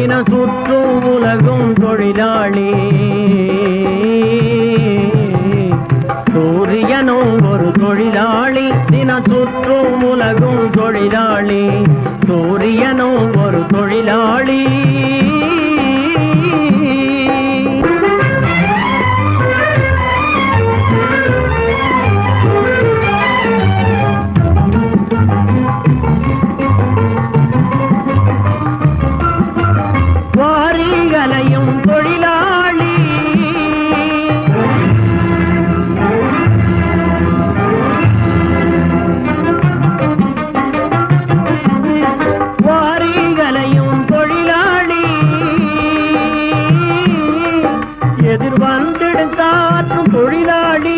தினம் சுற்றும் உலகும் தொழிலாளி சூரியனும் ஒரு தொழிலாளி தினம் சுற்றும் உலகும் தொழிலாளி சூரியனும் ஒரு தொழிலாளி வாரிகளையும் தொழிலாளி வாரிகளையும் தொழிலாளி எதிர் வந்தெடுத்தாற்றும் தொழிலாளி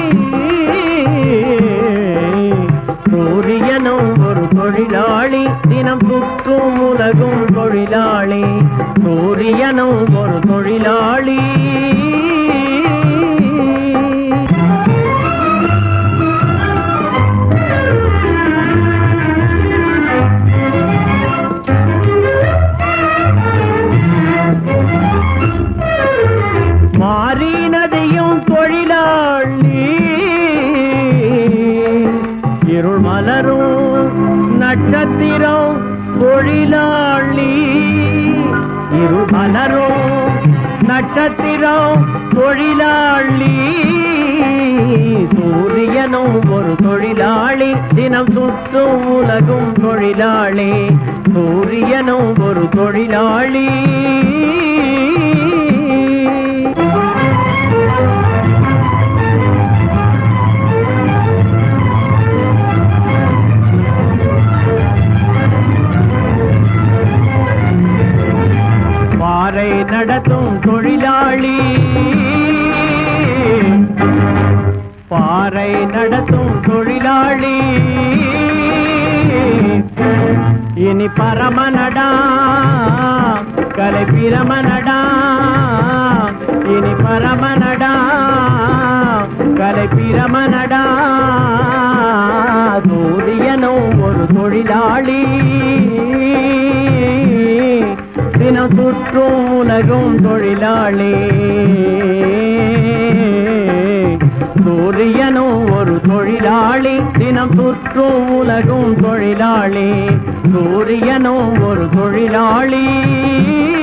சூரியனும் ஒரு தொழிலாளி தினம் சுற்றும் உலகும் தொழிலாளி சூரியனும் ஒரு தொழிலாளி மாறினதையும் தொழிலாளி இருள் மலரும் நட்சத்திரம் தொழிலாளி இருள் மலரும் நட்சத்திரம் தொழிலாளி சூரியனும் ஒரு தொழிலாளி தினம் சுற்றும் உலகும் தொழிலாளி சூரியனும் ஒரு தொழிலாளி பாறை நடத்தும் தொழிலாளி பாறை நடத்தும் தொழிலாளி இனி பரமனடா கலை பிரமனடா இனி பரமனடா கலை பிரமனடா சூரியனும் ஒரு தொழிலாளி தினம் சுற்றும் உலகும் தொழிலாளி சூரியனும் ஒரு தொழிலாளி தினம் சுற்றும் உலகும் தொழிலாளி சூரியனும் ஒரு தொழிலாளி